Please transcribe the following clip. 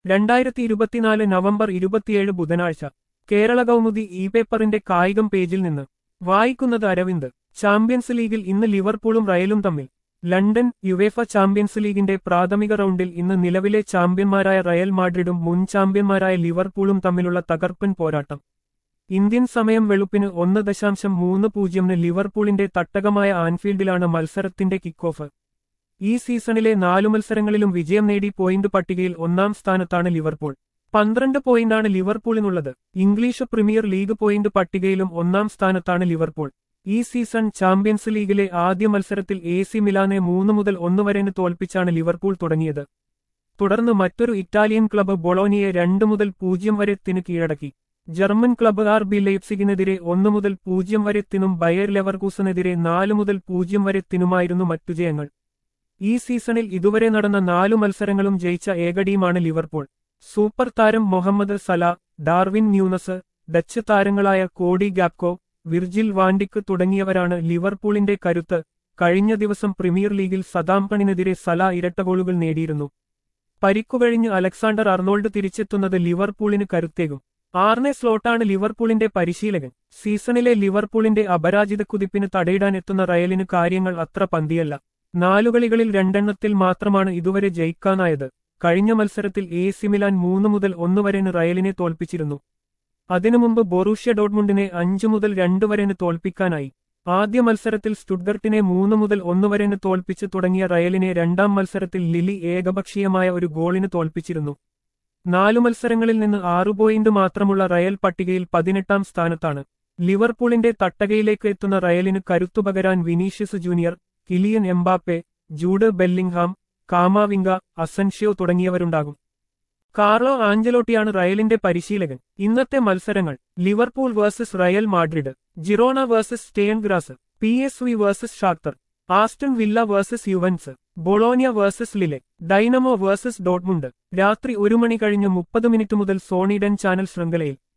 രണ്ടായിരത്തി ഇരുപത്തിനാല് നവംബർ ഇരുപത്തിയേഴ് ബുധനാഴ്ച കേരള കൗമുദി ഇ പേപ്പറിന്റെ കായികം പേജിൽ നിന്ന് വായിക്കുന്നത് അരവിന്ദ് ചാമ്പ്യൻസ് ലീഗിൽ ഇന്ന് ലിവർപൂളും റയലും തമ്മിൽ ലണ്ടൻ യുവേഫ ചാമ്പ്യൻസ് ലീഗിന്റെ പ്രാഥമിക റൗണ്ടിൽ ഇന്ന് നിലവിലെ ചാമ്പ്യന്മാരായ റയൽ മാഡ്രിഡും മുൻ ചാമ്പ്യന്മാരായ ലിവർപൂളും തമ്മിലുള്ള തകർപ്പൻ പോരാട്ടം ഇന്ത്യൻ സമയം വെളുപ്പിന് ഒന്ന് ദശാംശം മൂന്ന് പൂജ്യമിന് ലിവർപൂളിന്റെ തട്ടകമായ ആൻഫീൽഡിലാണ് മത്സരത്തിന്റെ കിക്ക് ഓഫ് ഈ സീസണിലെ നാലു മത്സരങ്ങളിലും വിജയം നേടി പോയിന്റ് പട്ടികയിൽ ഒന്നാം സ്ഥാനത്താണ് ലിവർപൂൾ പന്ത്രണ്ട് പോയിന്റാണ് ലിവർപൂളിനുള്ളത് ഇംഗ്ലീഷ് പ്രീമിയർ ലീഗ് പോയിന്റ് പട്ടികയിലും ഒന്നാം സ്ഥാനത്താണ് ലിവർപൂൾ ഈ സീസൺ ചാമ്പ്യൻസ് ലീഗിലെ ആദ്യ മത്സരത്തിൽ എ സി മിലാനെ മൂന്ന് മുതൽ ഒന്ന് വരെന് തോൽപ്പിച്ചാണ് ലിവർപൂൾ തുടങ്ങിയത് തുടർന്ന് മറ്റൊരു ഇറ്റാലിയൻ ക്ലബ്ബ് ബൊളോനിയെ രണ്ട് മുതൽ പൂജ്യം വരെ ത്തിന് കീഴടക്കി ജർമ്മൻ ക്ലബ്ബ് ആർ ബി ലൈപ്സിഗിനെതിരെ ഒന്ന് മുതൽ പൂജ്യം വരെ തിനും ബയർ ലെവർകൂസനെതിരെ നാല് മുതൽ പൂജ്യം വരെ തിനുമായിരുന്നു മറ്റു ജയങ്ങൾ ഈ സീസണിൽ ഇതുവരെ നടന്ന നാലു മത്സരങ്ങളും ജയിച്ച ഏക ടീമാണ് ലിവർപൂൾ സൂപ്പർ താരം Mohamed Salah Darwin Nunez Dutch താരങ്ങളായ കോഡി ഗാപ്കോ വിർജിൽ വാൻഡിക്ക് തുടങ്ങിയവരാണ് ലിവർപൂളിന്റെ കരുത്ത് കഴിഞ്ഞ ദിവസം പ്രീമിയർ ലീഗിൽ സദാംപണിനെതിരെ സല ഇരട്ട ഗോളുകൾ നേടിയിരുന്നു പരിക്കുകഴിഞ്ഞ് അലക്സാണ്ടർ അർണോൾഡ് തിരിച്ചെത്തുന്നത് ലിവർപൂളിന് കരുത്തേകും ആർനെ സ്ലോട്ടാണ് ലിവർപൂളിന്റെ പരിശീലകൻ സീസണിലെ ലിവർപൂളിന്റെ അപരാജിത കുതിപ്പിന് തടയിടാൻ എത്തുന്ന റയലിന് കാര്യങ്ങൾ അത്ര പന്തിയല്ല നാലുകളികളിൽ രണ്ടെണ്ണത്തിൽ മാത്രമാണ് ഇതുവരെ ജയിക്കാനായത് കഴിഞ്ഞ മത്സരത്തിൽ എ സിമിലാൻ മൂന്ന് മുതൽ ഒന്ന് വരെന് റയലിനെ തോൽപ്പിച്ചിരുന്നു അതിനു മുമ്പ് ബൊറൂഷ്യ ഡോട്ട്മുണ്ടിനെ അഞ്ചു മുതൽ രണ്ട് വരെന് തോൽപ്പിക്കാനായി ആദ്യ മത്സരത്തിൽ സ്റ്റുഡ്ഗർട്ടിനെ മൂന്ന് മുതൽ ഒന്ന് വരെന് തോൽപ്പിച്ച് തുടങ്ങിയ റയലിനെ രണ്ടാം മത്സരത്തിൽ ലിലി ഏകപക്ഷീയമായ ഒരു ഗോളിന് തോൽപ്പിച്ചിരുന്നു നാലു മത്സരങ്ങളിൽ നിന്ന് ആറു പോയിന്റ് മാത്രമുള്ള റയൽ പട്ടികയിൽ പതിനെട്ടാം സ്ഥാനത്താണ് ലിവർപൂളിന്റെ തട്ടകയിലേക്ക് എത്തുന്ന റയലിന് കരുത്തുപകരാൻ Vinicius Junior Kylian Mbappe Jude Bellingham Camavinga Asensio തുടങ്ങിയവരുണ്ടാകും കാർലോ ആഞ്ചലോട്ടിയാണ് റയലിന്റെ പരിശീലകൻ ഇന്നത്തെ മത്സരങ്ങൾ Liverpool versus Real Madrid Girona versus Sturm Graz P S V versus Shakhtar Aston Villa versus Juventus Bologna versus Lille Dinamo versus Dortmund രാത്രി ഒരു മണി കഴിഞ്ഞ് മുപ്പത് മിനിറ്റ് മുതൽ സോണിഡൻ ചാനൽ ശൃംഖലയിൽ